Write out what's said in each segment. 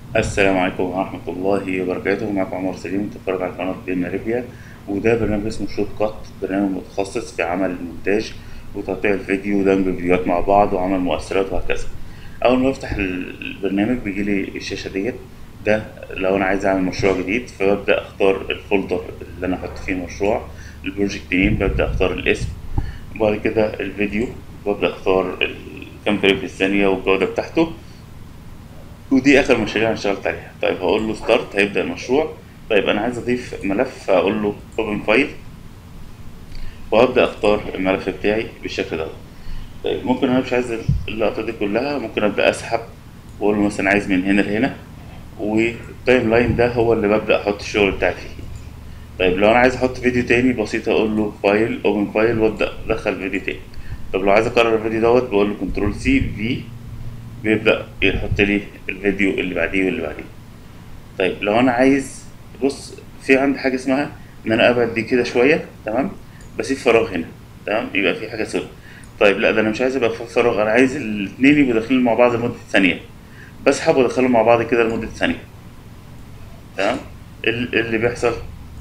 السلام عليكم ورحمة الله وبركاته معكم عمر سليم تتفرج على قناة بين ريبيا وده برنامج اسمه شوت كات برنامج متخصص في عمل المونتاج وتقطيع الفيديو ودمج الفيديوهات مع بعض وعمل مؤثرات وهكذا أول ما بفتح البرنامج بيجيلي الشاشة ديت ده لو أنا عايز أعمل مشروع جديد فببدأ أختار الفولدر اللي أنا أحط فيه المشروع البروجكت نيم ببدأ أختار الاسم وبعد كده الفيديو ببدأ أختار ال- كام فريم في الثانية والجودة بتاعته ودي اخر مشاريع انا اشتغلت عليها طيب هقول له ستارت هيبدا المشروع طيب انا عايز اضيف ملف فاقول له اوبن فايل وابدا اختار الملف بتاعي بالشكل ده طيب ممكن انا مش عايز اللقطه دي كلها ممكن ابدا اسحب واقول له مثلا عايز من هنا لهنا والتايم لاين ده هو اللي ببدا احط الشغل بتاعي فيه طيب لو انا عايز احط فيديو تاني بسيط اقول له فايل اوبن فايل وابدا ادخل فيديو تاني طب لو عايز اكرر الفيديو دوت بقول له كنترول سي في بيبدأ يحط لي الفيديو اللي بعديه واللي بعديه طيب لو انا عايز بص في عندي حاجة اسمها ان انا ابعد دي كده شوية تمام بسيب فراغ هنا تمام يبقى في حاجة سوداء طيب لا ده انا مش عايز يبقى في فراغ انا عايز الاتنين يبقوا داخلين مع بعض لمدة ثانية بسحب وادخلهم مع بعض كده لمدة ثانية تمام إيه ال- إيه اللي بيحصل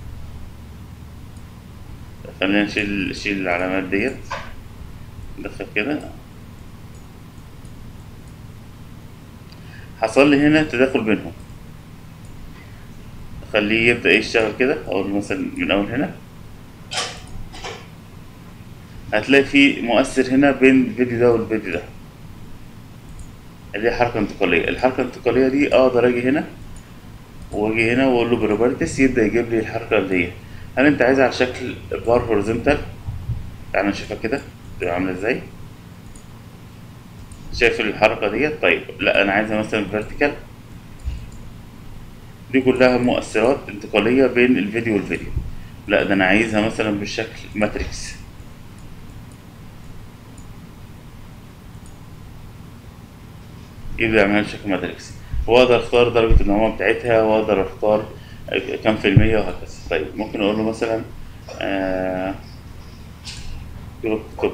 خلينا نشيل نشيل العلامات ديت ندخل كده حصل لي هنا تداخل بينهم خليه يبدأ يشتغل كده أقول مثلا من أول هنا هتلاقي في مؤثر هنا بين الفيديو ده والفيديو ده اللي هي حركة انتقالية الحركة الانتقالية دي أقدر أجي هنا وأجي هنا وأقول له بروبرتس يبدأ يجيب لي الحركة دي هل أنت عايزها على شكل بار هوريزونتال تعال نشوفها كده تبقى عاملة ازاي شايف الحركة ديت طيب لا أنا عايزها مثلا فيرتيكال دي كلها مؤثرات انتقالية بين الفيديو والفيديو لا ده أنا عايزها مثلا بالشكل ماتريكس يبدأ يعملها بشكل ماتريكس وأقدر أختار درجة النعومة بتاعتها وأقدر أختار كام في المية وهكذا طيب ممكن أقول له مثلا آه كروب توب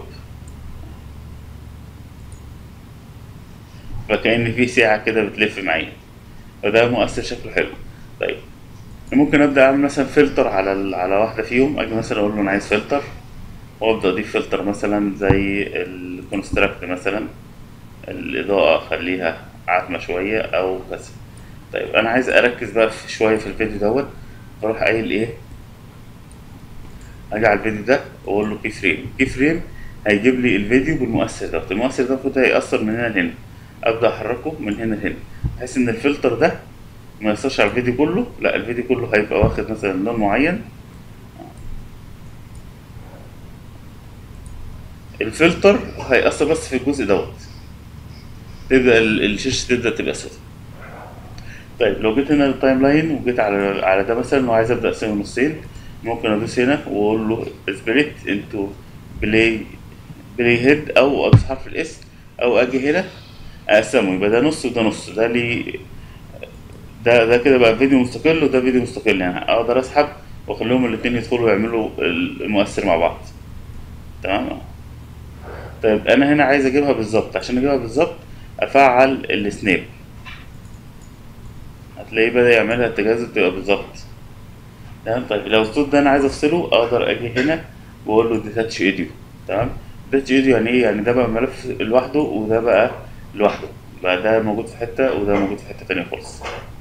فكأن في ساعة كده بتلف معايا فده مؤثر شكله حلو طيب ممكن ابدا اعمل مثلا فلتر على ال... على واحده فيهم اجي مثلا اقول له انا عايز فلتر وابدا اضيف فلتر مثلا زي الكونستراكت مثلا الاضاءه اخليها عاتمه شويه او كذا طيب انا عايز اركز بقى في شويه في الفيديو دوت بروح قايل ايه اجي على الفيديو ده واقول له كي فريم كي فريم هيجيب لي الفيديو بالمؤثر ده المؤثر ده المفروض هيأثر من هنا لهنا ابدا احركه من هنا لهنا بحيث ان الفلتر ده ما يأثرش على الفيديو كله لا الفيديو كله هيبقى واخد مثلا لون معين الفلتر هيأثر بس في الجزء دوت تبدأ ال- الشاشة تبدأ تبقى سوداء طيب لو جيت هنا للتايم لاين وجيت على على ده مثلا وعايز ابدا اقسمه نصين ممكن ادوس هنا واقول له سبليت انتو بلاي بلاي هيد او ادوس حرف الاس او اجي هنا اقسمه يبقى ده نص وده نص ده لي ده ده كده بقى فيديو مستقل وده فيديو مستقل يعني اقدر اسحب واخليهم الاتنين يدخلوا يعملوا المؤثر مع بعض تمام طيب انا هنا عايز اجيبها بالظبط عشان اجيبها بالظبط افعل السناب هتلاقيه بدأ يعملها التجاذب تبقى بالظبط تمام طيب لو الصوت ده انا عايز افصله اقدر اجي هنا واقول له ديتاتش ايديو تمام ديتاتش ايديو يعني ايه يعني ده بقى ملف لوحده وده بقى لوحده بقى ده موجود في حتة وده موجود في حتة تانية خالص